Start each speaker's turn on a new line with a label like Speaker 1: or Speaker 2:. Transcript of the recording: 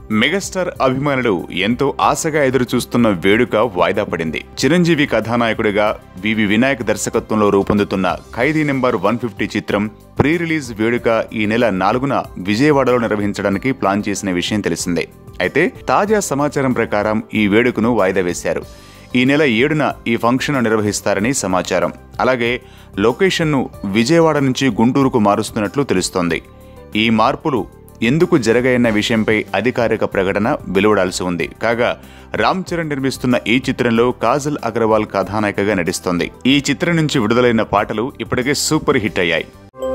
Speaker 1: megastar అభిమానులు ఎంతో ఆశగా ఎదురు చూస్తున్న వేడుక వాయిదా పడింది చిరంజీవి కథానాయకుడిగా వివి వినాయక్ దర్శకత్వంలో రూపొందుతున్న ఖైదీ నెంబర్ వన్ ఫిఫ్టీ చిత్రం ప్రీ రిలీజ్ వేడుక ఈ నెల నాలుగున విజయవాడలో నిర్వహించడానికి ప్లాన్ చేసిన విషయం తెలిసిందే అయితే తాజా సమాచారం ప్రకారం ఈ వేడుకను వాయిదా వేశారు ఈ నెల ఏడున ఈ ఫంక్షన్ నిర్వహిస్తారని సమాచారం అలాగే లొకేషన్ను విజయవాడ నుంచి గుంటూరుకు మారుస్తున్నట్లు తెలుస్తోంది ఈ మార్పులు ఎందుకు జరగాయన్న విషయంపై అధికారిక ప్రకటన వెలువడాల్సి ఉంది కాగా రామ్ చరణ్ నిర్మిస్తున్న ఈ చిత్రంలో కాజల్ అగర్వాల్ కథానాయికగా నటిస్తోంది ఈ చిత్రం నుంచి విడుదలైన పాటలు ఇప్పటికే సూపర్ హిట్ అయ్యాయి